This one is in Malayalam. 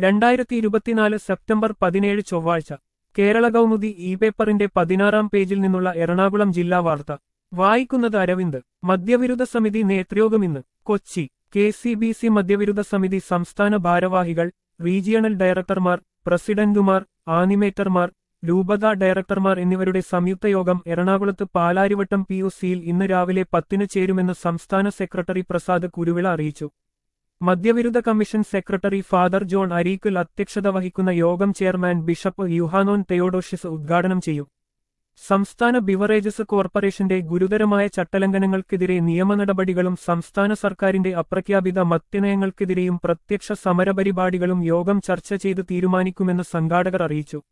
രണ്ടായിരത്തി ഇരുപത്തിനാല് സെപ്റ്റംബർ പതിനേഴ് ചൊവ്വാഴ്ച കേരള കൗമുദി ഇ പേപ്പറിന്റെ പതിനാറാം പേജിൽ നിന്നുള്ള എറണാകുളം ജില്ലാ വാർത്ത വായിക്കുന്നത് അരവിന്ദ് മദ്യവിരുദ്ധ സമിതി നേതൃയോഗം ഇന്ന് Kochi K C B C മദ്യവിരുദ്ധ സമിതി സംസ്ഥാന ഭാരവാഹികൾ റീജിയണൽ ഡയറക്ടർമാർ പ്രസിഡന്റുമാർ ആനിമേറ്റർമാർ രൂപത ഡയറക്ടർമാർ എന്നിവരുടെ സംയുക്ത യോഗം എറണാകുളത്ത് പാലാരിവട്ടം പി യു സിയിൽ ഇന്ന് രാവിലെ പത്തിന് ചേരുമെന്ന് സംസ്ഥാന സെക്രട്ടറി പ്രസാദ് കുരുവിള അറിയിച്ചു മദ്യവിരുദ്ധ commission secretary father John Areekal അധ്യക്ഷത വഹിക്കുന്ന യോഗം ചെയർമാൻ ബിഷപ്പ് യുഹാനോൻ തെയോഡോഷ്യസ് ഉദ്ഘാടനം ചെയ്യും സംസ്ഥാന ബിവറേജസ് കോർപ്പറേഷന്റെ ഗുരുതരമായ ചട്ടലംഘനങ്ങൾക്കെതിരെ നിയമനടപടികളും സംസ്ഥാന സർക്കാരിന്റെ അപ്രഖ്യാപിത മദ്യനയങ്ങൾക്കെതിരെയും പ്രത്യക്ഷ സമരപരിപാടികളും യോഗം ചർച്ച ചെയ്ത് തീരുമാനിക്കുമെന്ന് സംഘാടകർ അറിയിച്ചു